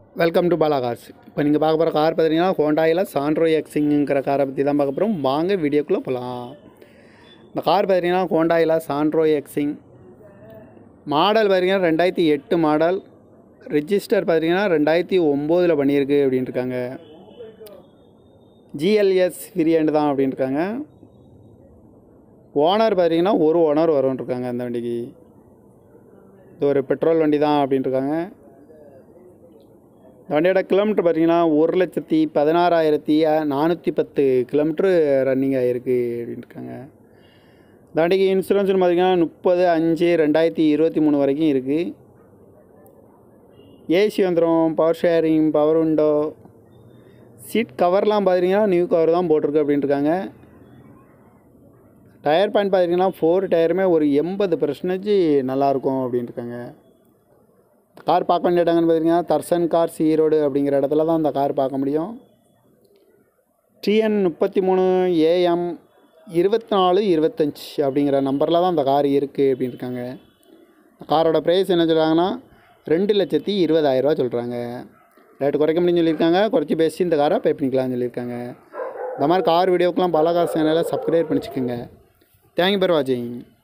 welcome to Bala cars இப்போ நீங்கள் பார்க்க போகிற கார் பார்த்தீங்கன்னா ஹோண்டாயில் சாண்ட்ரோ எக்ஸிங்கிற காரை பற்றி தான் பார்க்க போகிறோம் வாங்க வீடியோக்குள்ளே போகலாம் இந்த கார் பார்த்தீங்கன்னா ஹோண்டாயில் சாண்ட்ரோ எக்ஸிங் மாடல் பார்த்தீங்கன்னா ரெண்டாயிரத்தி எட்டு மாடல் ரிஜிஸ்டர் பார்த்தீங்கன்னா ரெண்டாயிரத்தி ஒம்போதில் பண்ணியிருக்கு அப்படின்னு இருக்காங்க ஜிஎல்எஸ் வேரியண்ட் தான் அப்படின்னு இருக்காங்க ஓனர் பார்த்தீங்கன்னா ஒரு ஓனர் வரும்னு இருக்காங்க அந்த வண்டிக்கு இது ஒரு பெட்ரோல் வண்டி தான் அப்படின்னு இருக்காங்க இந்த வண்டியோட கிலோமீட்டர் பார்த்தீங்கன்னா ஒரு லட்சத்தி பதினாறாயிரத்தி நானூற்றி பத்து கிலோமீட்ரு ரன்னிங் ஆகிருக்கு அப்படின்னு இருக்காங்க இந்த வண்டிக்கு இன்சூரன்ஸ்னு பார்த்தீங்கன்னா முப்பது அஞ்சு ரெண்டாயிரத்தி இருபத்தி மூணு வரைக்கும் இருக்குது ஏசி வந்துடும் power sharing power window seat கவர்லாம் பார்த்தீங்கன்னா நியூ கவர் தான் போட்டிருக்கு அப்படின்னு இருக்காங்க டயர் பாயிண்ட் பார்த்தீங்கன்னா ஃபோர் டயருமே ஒரு எண்பது பர்சன்டேஜ் நல்லாயிருக்கும் அப்படின்னு இருக்காங்க கார் பார்க்க வேண்டிய இடங்கன்னு பார்த்தீங்கன்னா தர்சன் கார்ஸ் ஈரோடு அப்படிங்கிற இடத்துல தான் அந்த கார் பார்க்க முடியும் டிஎன் முப்பத்தி மூணு ஏஎம் இருபத்தி நாலு இருபத்தஞ்சி அப்படிங்கிற நம்பரில் தான் அந்த கார் இருக்குது அப்படின்னு இருக்காங்க காரோட ப்ரைஸ் என்ன சொல்கிறாங்கன்னா ரெண்டு லட்சத்தி இருபதாயிரரூவா சொல்கிறாங்க ரேட்டு குறைக்க முடியும்னு சொல்லியிருக்காங்க குறைச்சி பேசி இந்த காரை பே பண்ணிக்கலாம்னு சொல்லியிருக்காங்க இந்த மாதிரி கார் வீடியோக்கெலாம் பல காசு சேனலை சப்ஸ்கிரைப் பண்ணிச்சுக்கோங்க தேங்க்யூ ஃபார் வாட்சிங்